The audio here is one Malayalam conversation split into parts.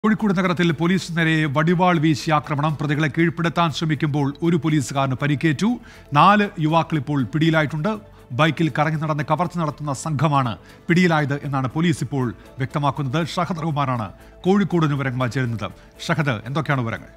കോഴിക്കോട് നഗരത്തിൽ പോലീസ് നേരെ വടിവാൾ വീശി ആക്രമണം പ്രതികളെ കീഴ്പ്പെടുത്താൻ ശ്രമിക്കുമ്പോൾ ഒരു പോലീസുകാരന് പരിക്കേറ്റു നാല് യുവാക്കൾ ഇപ്പോൾ പിടിയിലായിട്ടുണ്ട് ബൈക്കിൽ കറങ്ങി നടന്ന് കവർച്ച നടത്തുന്ന സംഘമാണ് പിടിയിലായത് എന്നാണ് പോലീസ് ഇപ്പോൾ വ്യക്തമാക്കുന്നത് ഷഹദ് റഹ്മാനാണ് കോഴിക്കോട് നിന്ന് വിവരങ്ങൾ ചേരുന്നത് ഷഹദ് എന്തൊക്കെയാണ് വിവരങ്ങൾ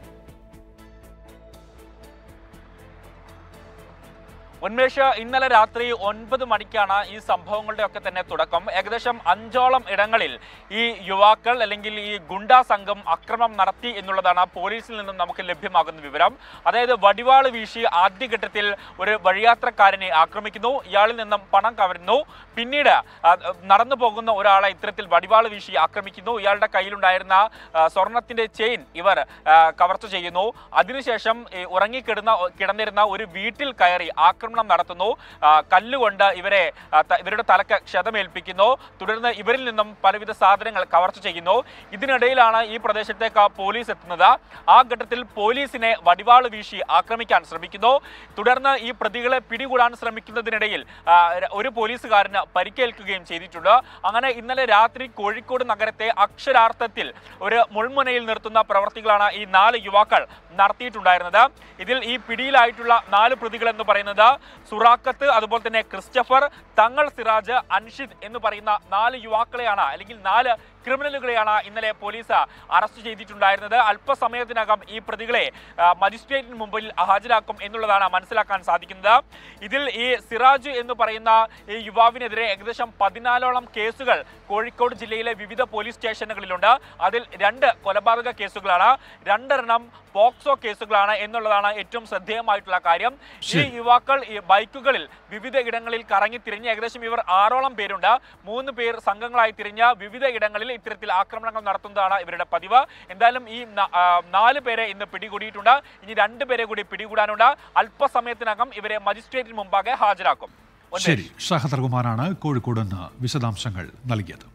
ഉന്മേഷ ഇന്നലെ രാത്രി ഒൻപത് മണിക്കാണ് ഈ സംഭവങ്ങളുടെ ഒക്കെ തന്നെ തുടക്കം ഏകദേശം അഞ്ചോളം ഇടങ്ങളിൽ ഈ യുവാക്കൾ അല്ലെങ്കിൽ ഈ ഗുണ്ടാ സംഘം അക്രമം നടത്തി എന്നുള്ളതാണ് പോലീസിൽ നിന്നും നമുക്ക് ലഭ്യമാകുന്ന വിവരം അതായത് വടിവാള് വീശി ആദ്യഘട്ടത്തിൽ ഒരു വഴിയാത്രക്കാരനെ ആക്രമിക്കുന്നു ഇയാളിൽ നിന്നും പണം കവരുന്നു പിന്നീട് ആ, നടന്നു പോകുന്ന ഒരാളെ ഇത്തരത്തിൽ വടിവാള് വീശി ആക്രമിക്കുന്നു ഇയാളുടെ കയ്യിലുണ്ടായിരുന്ന ആ, സ്വർണത്തിന്റെ ചെയിൻ ഇവർ ആ, കവർച്ച ചെയ്യുന്നു അതിനുശേഷം ഈ ഉറങ്ങിക്കിടന്ന കിടന്നിരുന്ന ഒരു വീട്ടിൽ കയറി ആക്രമണം നടത്തുന്നു ആ, കല്ലുകൊണ്ട് ഇവരെ ആ, ത- ഇവരുടെ തലക്ക് ക്ഷതമേൽപ്പിക്കുന്നു തുടർന്ന് ഇവരിൽ നിന്നും പലവിധ സാധനങ്ങൾ കവർച്ച ചെയ്യുന്നു ഇതിനിടയിലാണ് ഈ പ്രദേശത്തേക്ക് പോലീസ് എത്തുന്നത് ആ ഘട്ടത്തിൽ പോലീസിനെ വടിവാള് വീശി ആക്രമിക്കാൻ ശ്രമിക്കുന്നു തുടർന്ന് ഈ പ്രതികളെ പിടികൂടാൻ ശ്രമിക്കുന്നതിനിടയിൽ ആ, ര- ഒരു പോലീസുകാരന് പരിക്കേൽക്കുകയും ചെയ്തിട്ടുണ്ട് അങ്ങനെ ഇന്നലെ രാത്രി കോഴിക്കോട് നഗരത്തെ അക്ഷരാർത്ഥത്തിൽ ഒരു മുൾമുനയിൽ നിർത്തുന്ന പ്രവർത്തികളാണ് ഈ നാല് യുവാക്കൾ നടത്തിയിട്ടുണ്ടായിരുന്നത് ഇതിൽ ഈ പിടിയിലായിട്ടുള്ള നാല് പ്രതികൾ എന്ന് പറയുന്നത് സുറാക്കത്ത് അതുപോലെ തന്നെ ക്രിസ്റ്റഫർ തങ്ങൾ സിറാജ് അൻഷിദ് എന്ന് പറയുന്ന നാല് യുവാക്കളെയാണ് അല്ലെങ്കിൽ നാല് ക്രിമിനലുകളെയാണ് ഇന്നലെ പോലീസ് അറസ്റ്റ് ചെയ്തിട്ടുണ്ടായിരുന്നത് അല്പസമയത്തിനകം ഈ പ്രതികളെ ആ, മജിസ്ട്രേറ്റിന് മുമ്പിൽ ഹാജരാക്കും എന്നുള്ളതാണ് മനസ്സിലാക്കാൻ സാധിക്കുന്നത് ഇതിൽ ഈ സിറാജ് എന്ന് പറയുന്ന ഈ യുവാവിനെതിരെ ഏകദേശം പതിനാലോളം കേസുകൾ കോഴിക്കോട് ജില്ലയിലെ വിവിധ പോലീസ് സ്റ്റേഷനുകളിലുണ്ട് അതിൽ രണ്ട് കൊലപാതക കേസുകളാണ് രണ്ടെണ്ണം പോക്സോ കേസുകളാണ് എന്നുള്ളതാണ് ഏറ്റവും ശ്രദ്ധേയമായിട്ടുള്ള കാര്യം ഈ ശരി. യുവാക്കൾ ഈ ബൈക്കുകളിൽ വിവിധ ഇടങ്ങളിൽ കറങ്ങി തിരിഞ്ഞ് ഏകദേശം ഇവർ ആറോളം പേരുണ്ട് മൂന്ന് പേർ സംഘങ്ങളായി തിരിഞ്ഞ് വിവിധ ഇടങ്ങളിൽ ഇത്തരത്തിൽ ആക്രമണങ്ങൾ നടത്തുന്നതാണ് ഇവരുടെ പതിവ് എന്തായാലും ഈ ന- ആ, നാല് പേരെ ഇന്ന് പിടികൂടിയിട്ടുണ്ട് ഇനി രണ്ട് പേരെ കൂടി പിടികൂടാനുണ്ട് അല്പസമയത്തിനകം ഇവരെ മജിസ്ട്രേറ്റിന് മുമ്പാകെ ഹാജരാക്കും ഉന്മേഷ്. ശരി ഷഹദ് റഹ്മാനാണ് കോഴിക്കോട് നിന്ന് വിശദാംശങ്ങൾ നൽകിയത്